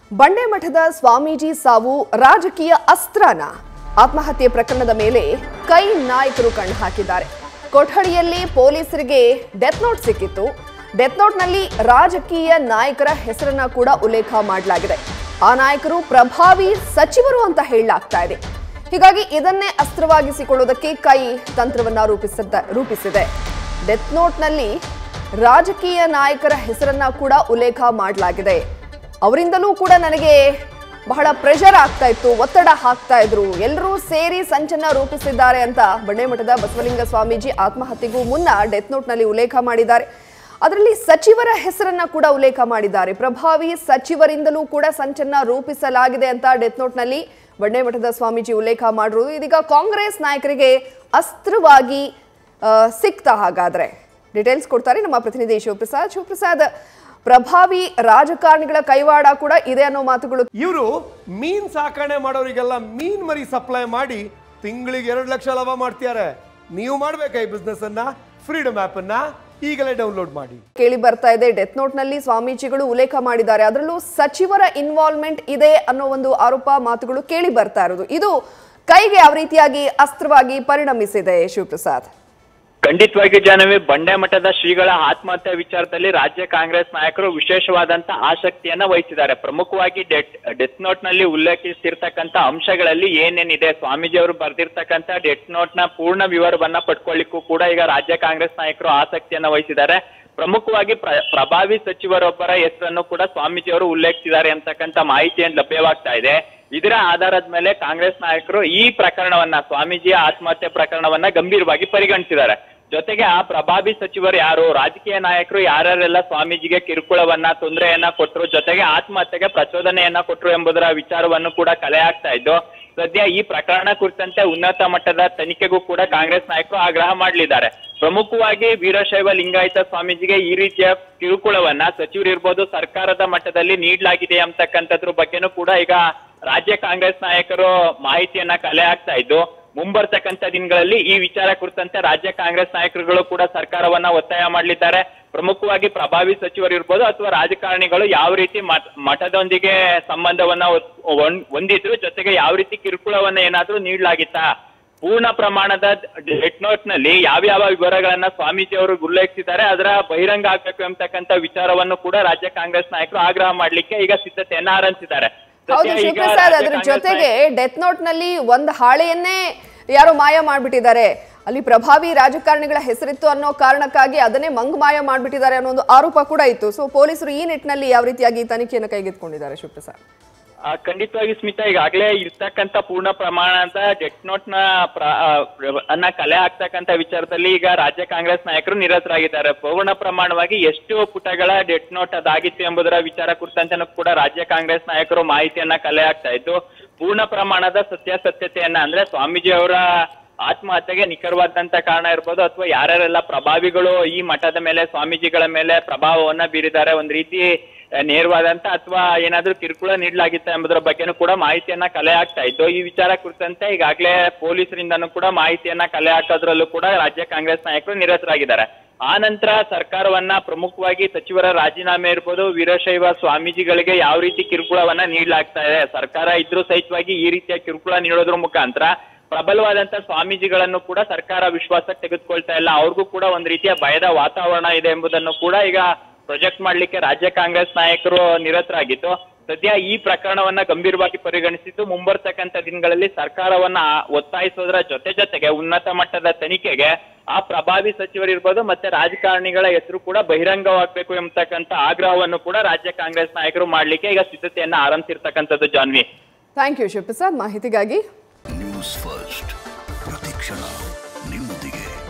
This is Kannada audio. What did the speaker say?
ಬಂಡೆ ಮಠದ ಸ್ವಾಮೀಜಿ ಸಾವು ರಾಜಕೀಯ ಅಸ್ತ್ರನ ಆತ್ಮಹತ್ಯೆ ಪ್ರಕರಣದ ಮೇಲೆ ಕೈ ನಾಯಕರು ಕಣ್ಣು ಹಾಕಿದ್ದಾರೆ ಕೊಠಡಿಯಲ್ಲಿ ಪೊಲೀಸರಿಗೆ ಡೆತ್ ನೋಟ್ ಸಿಕ್ಕಿತ್ತು ಡೆತ್ ನೋಟ್ನಲ್ಲಿ ರಾಜಕೀಯ ನಾಯಕರ ಹೆಸರನ್ನ ಕೂಡ ಉಲ್ಲೇಖ ಮಾಡಲಾಗಿದೆ ಆ ನಾಯಕರು ಪ್ರಭಾವಿ ಸಚಿವರು ಅಂತ ಹೇಳಲಾಗ್ತಾ ಇದೆ ಹೀಗಾಗಿ ಇದನ್ನೇ ಅಸ್ತ್ರವಾಗಿಸಿಕೊಳ್ಳುವುದಕ್ಕೆ ಕೈ ತಂತ್ರವನ್ನ ರೂಪಿಸಿದ್ದ ರೂಪಿಸಿದೆ ಡೆತ್ ನೋಟ್ನಲ್ಲಿ ರಾಜಕೀಯ ನಾಯಕರ ಹೆಸರನ್ನ ಕೂಡ ಉಲ್ಲೇಖ ಮಾಡಲಾಗಿದೆ ಅವರಿಂದಲೂ ಕೂಡ ನನಗೆ ಬಹಳ ಪ್ರೆಷರ್ ಆಗ್ತಾ ಇತ್ತು ಒತ್ತಡ ಹಾಕ್ತಾ ಇದ್ರು ಎಲ್ಲರೂ ಸೇರಿ ಸಂಚನ್ನ ರೂಪಿಸಿದ್ದಾರೆ ಅಂತ ಬಂಡೆಮಠದ ಬಸವಲಿಂಗ ಸ್ವಾಮೀಜಿ ಆತ್ಮಹತ್ಯೆಗೂ ಮುನ್ನ ಡೆತ್ ನೋಟ್ನಲ್ಲಿ ಉಲ್ಲೇಖ ಮಾಡಿದ್ದಾರೆ ಅದರಲ್ಲಿ ಸಚಿವರ ಹೆಸರನ್ನ ಕೂಡ ಉಲ್ಲೇಖ ಮಾಡಿದ್ದಾರೆ ಪ್ರಭಾವಿ ಸಚಿವರಿಂದಲೂ ಕೂಡ ಸಂಚನ್ನ ರೂಪಿಸಲಾಗಿದೆ ಅಂತ ಡೆತ್ ನೋಟ್ನಲ್ಲಿ ಬಂಡೆಮಠದ ಸ್ವಾಮೀಜಿ ಉಲ್ಲೇಖ ಮಾಡಿರುವುದು ಇದೀಗ ಕಾಂಗ್ರೆಸ್ ನಾಯಕರಿಗೆ ಅಸ್ತ್ರವಾಗಿ ಆ, ಸಿಕ್ತಾ ಹಾಗಾದ್ರೆ ಡೀಟೇಲ್ಸ್ ಕೊಡ್ತಾರೆ ನಮ್ಮ ಪ್ರತಿನಿಧಿ ಶಿವಪ್ರಸಾದ್ ಶಿವಪ್ರಸಾದ್ ಪ್ರಭಾವಿ ರಾಜಕಾರಣಿಗಳ ಕೈವಾಡ ಕೂಡ ಇದೆ ಅನ್ನೋ ಮಾತುಗಳು ಇವರು ಮೀನ್ ಸಾಕಣೆ ಮಾಡೋರಿಗೆಲ್ಲ ಮೀನ್ ಮರಿ ಸಪ್ಲೈ ಮಾಡಿ ತಿಂಗಳಿಗೆ ಎರಡು ಲಕ್ಷ ಲಾಭ ಮಾಡ್ತಿದ್ದಾರೆ ನೀವು ಮಾಡ್ಬೇಕಾ ಈ ಬಿಸ್ನೆಸ್ ಅನ್ನ ಫ್ರೀಡಮ್ ಆಪ್ ಅನ್ನ ಈಗಲೇ ಡೌನ್ಲೋಡ್ ಮಾಡಿ ಕೇಳಿ ಬರ್ತಾ ಇದೆ ಡೆತ್ ನೋಟ್ ನಲ್ಲಿ ಸ್ವಾಮೀಜಿಗಳು ಉಲ್ಲೇಖ ಮಾಡಿದ್ದಾರೆ ಅದರಲ್ಲೂ ಸಚಿವರ ಇನ್ವಾಲ್ವ್ಮೆಂಟ್ ಇದೆ ಅನ್ನೋ ಒಂದು ಆರೋಪ ಮಾತುಗಳು ಕೇಳಿ ಬರ್ತಾ ಇರೋದು ಇದು ಕೈಗೆ ಯಾವ ರೀತಿಯಾಗಿ ಅಸ್ತ್ರವಾಗಿ ಪರಿಣಮಿಸಿದೆ ಶಿವಪ್ರಸಾದ್ ಖಂಡಿತವಾಗಿ ಜಾಹ್ನವಿ ಬಂಡೆ ಮಠದ ಶ್ರೀಗಳ ಆತ್ಮಹತ್ಯೆ ವಿಚಾರದಲ್ಲಿ ರಾಜ್ಯ ಕಾಂಗ್ರೆಸ್ ನಾಯಕರು ವಿಶೇಷವಾದಂತ ಆಸಕ್ತಿಯನ್ನ ವಹಿಸಿದ್ದಾರೆ ಪ್ರಮುಖವಾಗಿ ಡೆತ್ ಡೆತ್ ನೋಟ್ ನಲ್ಲಿ ಉಲ್ಲೇಖಿಸಿರ್ತಕ್ಕಂತ ಅಂಶಗಳಲ್ಲಿ ಏನೇನಿದೆ ಸ್ವಾಮೀಜಿ ಅವರು ಬರೆದಿರ್ತಕ್ಕಂತ ಡೆತ್ ನೋಟ್ ನ ಪೂರ್ಣ ವಿವರವನ್ನ ಪಡ್ಕೊಳ್ಳಿಕ್ಕೂ ಕೂಡ ಈಗ ರಾಜ್ಯ ಕಾಂಗ್ರೆಸ್ ನಾಯಕರು ಆಸಕ್ತಿಯನ್ನ ವಹಿಸಿದ್ದಾರೆ ಪ್ರಮುಖವಾಗಿ ಪ್ರ ಪ್ರಭಾವಿ ಸಚಿವರೊಬ್ಬರ ಹೆಸರನ್ನು ಕೂಡ ಸ್ವಾಮೀಜಿ ಅವರು ಉಲ್ಲೇಖಿಸಿದ್ದಾರೆ ಅಂತಕ್ಕಂಥ ಮಾಹಿತಿಯನ್ನು ಲಭ್ಯವಾಗ್ತಾ ಇದೆ ಇದರ ಆಧಾರದ ಮೇಲೆ ಕಾಂಗ್ರೆಸ್ ನಾಯಕರು ಈ ಪ್ರಕರಣವನ್ನ ಸ್ವಾಮೀಜಿಯ ಆತ್ಮಹತ್ಯೆ ಪ್ರಕರಣವನ್ನ ಗಂಭೀರವಾಗಿ ಪರಿಗಣಿಸಿದ್ದಾರೆ ಜೊತೆಗೆ ಆ ಪ್ರಭಾವಿ ಸಚಿವರು ಯಾರು ರಾಜಕೀಯ ನಾಯಕರು ಯಾರ್ಯಾರೆಲ್ಲ ಸ್ವಾಮೀಜಿಗೆ ಕಿರುಕುಳವನ್ನ ತೊಂದರೆಯನ್ನ ಕೊಟ್ಟರು ಜೊತೆಗೆ ಆತ್ಮಹತ್ಯೆಗೆ ಪ್ರಚೋದನೆಯನ್ನ ಕೊಟ್ಟರು ಎಂಬುದರ ವಿಚಾರವನ್ನು ಕೂಡ ಕಲೆ ಆಗ್ತಾ ಇದ್ದು ಸದ್ಯ ಈ ಪ್ರಕರಣ ಕುರಿತಂತೆ ಉನ್ನತ ಮಟ್ಟದ ತನಿಖೆಗೂ ಕೂಡ ಕಾಂಗ್ರೆಸ್ ನಾಯಕರು ಆಗ್ರಹ ಮಾಡಲಿದ್ದಾರೆ ಪ್ರಮುಖವಾಗಿ ವೀರಶೈವ ಲಿಂಗಾಯತ ಸ್ವಾಮೀಜಿಗೆ ಈ ರೀತಿಯ ಕಿರುಕುಳವನ್ನ ಸಚಿವರು ಇರ್ಬೋದು ಸರ್ಕಾರದ ಮಟ್ಟದಲ್ಲಿ ನೀಡಲಾಗಿದೆ ಅಂತಕ್ಕಂಥದ್ರ ಬಗ್ಗೆನೂ ಕೂಡ ಈಗ ರಾಜ್ಯ ಕಾಂಗ್ರೆಸ್ ನಾಯಕರು ಮಾಹಿತಿಯನ್ನ ಕಲೆ ಹಾಕ್ತಾ ಇದ್ದು ಮುಂಬರ್ತಕ್ಕಂಥ ದಿನಗಳಲ್ಲಿ ಈ ವಿಚಾರ ಕುರಿತಂತೆ ರಾಜ್ಯ ಕಾಂಗ್ರೆಸ್ ನಾಯಕರುಗಳು ಕೂಡ ಸರ್ಕಾರವನ್ನ ಒತ್ತಾಯ ಮಾಡಲಿದ್ದಾರೆ ಪ್ರಮುಖವಾಗಿ ಪ್ರಭಾವಿ ಸಚಿವರು ಇರ್ಬೋದು ಅಥವಾ ರಾಜಕಾರಣಿಗಳು ಯಾವ ರೀತಿ ಮಠ- ಮಠದೊಂದಿಗೆ ಸಂಬಂಧವನ್ನ ಹೊತ್- ಹೊಂದ್- ಹೊಂದಿದ್ರು ಜೊತೆಗೆ ಯಾವ ರೀತಿ ಕಿರುಕುಳವನ್ನ ಏನಾದ್ರೂ ನೀಡಲಾಗಿತ್ತಾ ಪೂರ್ಣ ಪ್ರಮಾಣದ ಡೆಟ್ ನೋಟ್ ನಲ್ಲಿ ಯಾವ್ಯಾವ ವಿವರಗಳನ್ನ ಸ್ವಾಮೀಜಿ ಅವರು ಉಲ್ಲೇಖಿಸಿದ್ದಾರೆ ಅದರ ಬಹಿರಂಗ ಆಗ್ಬೇಕು ಎಂಬತಕ್ಕಂಥ ವಿಚಾರವನ್ನು ಕೂಡ ರಾಜ್ಯ ಕಾಂಗ್ರೆಸ್ ನಾಯಕರು ಆಗ್ರಹ ಮಾಡ್ಲಿಕ್ಕೆ ಈಗ ಸಿದ್ಧತೆಯನ್ನ ಆರಂಭಿಸಿದ್ದಾರೆ ಹೌದು ಸದ್ಯ ಈಗ ಶಿವಪ್ರಸಾದ್ ರಾಜ್ಯ ಅದ್ರ ಕಾಂಗ್ರೆಸ್ ಜೊತೆಗೆ ಡೆತ್ ನೋಟ್ ನಲ್ಲಿ ಒಂದು ಹಾಳೆಯನ್ನೇ ಯಾರೋ ಮಾಯ ಮಾಡ್ಬಿಟ್ಟಿದ್ದಾರೆ ಅಲ್ಲಿ ಪ್ರಭಾವಿ ರಾಜಕಾರಣಿಗಳ ಹೆಸರಿತ್ತು ಅನ್ನೋ ಕಾರಣಕ್ಕಾಗಿ ಅದನ್ನೇ ಮಂಗ್ ಮಾಯ ಮಾಡ್ಬಿಟ್ಟಿದ್ದಾರೆ ಅನ್ನೋ ಒಂದು ಆರೋಪ ಕೂಡ ಇತ್ತು ಸೊ ಪೊಲೀಸರು ಈ ನಿಟ್ಟಿನಲ್ಲಿ ಯಾವ ರೀತಿಯಾಗಿ ತನಿಖೆಯನ್ನು ಕೈಗೆತ್ತಿಕೊಂಡಿದ್ದಾರೆ ಶಿವಪ್ರಸಾದ್ ಆ, ಖಂಡಿತವಾಗಿ ಸ್ಮಿತಾ ಈಗಾಗಲೇ ಇರ್ತಕ್ಕಂಥ ಪೂರ್ಣ ಪ್ರಮಾಣದ ಡೆಟ್ ನೋಟ್ ನ ಪ್ರ- ಆ, ಅನ್ನ ಕಲೆ ಹಾಕ್ತಕ್ಕಂಥ ವಿಚಾರದಲ್ಲಿ ಈಗ ರಾಜ್ಯ ಕಾಂಗ್ರೆಸ್ ನಾಯಕರು ನಿರತರಾಗಿದ್ದಾರೆ ಪೂರ್ಣ ಪ್ರಮಾಣವಾಗಿ ಎಷ್ಟು ಪುಟಗಳ ಡೆಟ್ ನೋಟ್ ಅದಾಗಿತ್ತು ಎಂಬುದರ ವಿಚಾರ ಕುರಿತಂತೆನೂ ಕೂಡ ರಾಜ್ಯ ಕಾಂಗ್ರೆಸ್ ನಾಯಕರು ಮಾಹಿತಿಯನ್ನ ಕಲೆ ಹಾಕ್ತಾ ಇದ್ದು ಪೂರ್ಣ ಪ್ರಮಾಣದ ಸತ್ಯಾಸತ್ಯತೆಯನ್ನ ಅಂದ್ರೆ ಸ್ವಾಮೀಜಿ ಅವರ ಆತ್ಮಹತ್ಯೆಗೆ ನಿಖರವಾದಂತ ಕಾರಣ ಇರ್ಬೋದು ಅಥವಾ ಯಾರ್ಯಾರೆಲ್ಲ ಪ್ರಭಾವಿಗಳು ಈ ಮಠದ ಮೇಲೆ ಸ್ವಾಮೀಜಿಗಳ ಮೇಲೆ ಪ್ರಭಾವವನ್ನ ಬೀರಿದ್ದಾರೆ ಒಂದ್ ರೀತಿ ಆ, ನೇರವಾದಂತ ಅಥವಾ ಏನಾದ್ರೂ ಕಿರುಕುಳ ನೀಡಲಾಗಿತ್ತ ಎಂಬುದರ ಬಗ್ಗೆನೂ ಕೂಡ ಮಾಹಿತಿಯನ್ನ ಕಲೆ ಹಾಕ್ತಾ ಇದ್ದು ಈ ವಿಚಾರ ಕುರಿತಂತೆ ಈಗಾಗಲೇ ಪೊಲೀಸರಿಂದನೂ ಕೂಡ ಮಾಹಿತಿಯನ್ನ ಕಲೆ ಹಾಕೋದ್ರಲ್ಲೂ ಕೂಡ ರಾಜ್ಯ ಕಾಂಗ್ರೆಸ್ ನಾಯಕರು ನಿರತರಾಗಿದ್ದಾರೆ ಆ ನಂತರ ಸರ್ಕಾರವನ್ನ ಪ್ರಮುಖವಾಗಿ ಸಚಿವರ ರಾಜೀನಾಮೆ ಇರ್ಬೋದು ವೀರಶೈವ ಸ್ವಾಮೀಜಿಗಳಿಗೆ ಯಾವ ರೀತಿ ಕಿರುಕುಳವನ್ನ ನೀಡಲಾಗ್ತಾ ಇದೆ ಸರ್ಕಾರ ಇದ್ರೂ ಸಹಿತವಾಗಿ ಈ ರೀತಿಯ ಕಿರುಕುಳ ನೀಡೋದ್ರ ಮುಖಾಂತರ ಪ್ರಬಲವಾದಂತ ಸ್ವಾಮೀಜಿಗಳನ್ನು ಕೂಡ ಸರ್ಕಾರ ವಿಶ್ವಾಸಕ್ಕೆ ತೆಗೆದುಕೊಳ್ತಾ ಇಲ್ಲ ಅವ್ರಿಗೂ ಕೂಡ ಒಂದ್ ರೀತಿಯ ಭಯದ ವಾತಾವರಣ ಇದೆ ಎಂಬುದನ್ನು ಕೂಡ ಈಗ ಪ್ರೊಜೆಕ್ಟ್ ಮಾಡ್ಲಿಕ್ಕೆ ರಾಜ್ಯ ಕಾಂಗ್ರೆಸ್ ನಾಯಕರು ನಿರತರಾಗಿದ್ದು ಸದ್ಯ ಈ ಪ್ರಕರಣವನ್ನ ಗಂಭೀರವಾಗಿ ಪರಿಗಣಿಸಿದ್ದು ಮುಂಬರ್ತಕ್ಕಂಥ ದಿನಗಳಲ್ಲಿ ಸರ್ಕಾರವನ್ನ ಒತ್ತಾಯಿಸೋದ್ರ ಜೊತೆ ಜೊತೆಗೆ ಉನ್ನತ ಮಟ್ಟದ ತನಿಖೆಗೆ ಆ ಪ್ರಭಾವಿ ಸಚಿವರಿರ್ಬೋದು ಮತ್ತೆ ರಾಜಕಾರಣಿಗಳ ಹೆಸರು ಕೂಡ ಬಹಿರಂಗವಾಗಬೇಕು ಎಂಬತಕ್ಕಂಥ ಆಗ್ರಹವನ್ನು ಕೂಡ ರಾಜ್ಯ ಕಾಂಗ್ರೆಸ್ ನಾಯಕರು ಮಾಡ್ಲಿಕ್ಕೆ ಈಗ ಸಿದ್ಧತೆಯನ್ನ ಆರಂಭಿಸಿರ್ತಕ್ಕಂಥದ್ದು ಜಾನ್ವಿ ಥ್ಯಾಂಕ್ ಯು ಶಿವಪ್ರಸಾದ್ ಮಾಹಿತಿಗಾಗಿ ನ್ಯೂಸ್ ಫಸ್ಟ್ ಪ್ರತಿಕ್ಷಣ ನಿಮ್ಮೊಂದಿಗೆ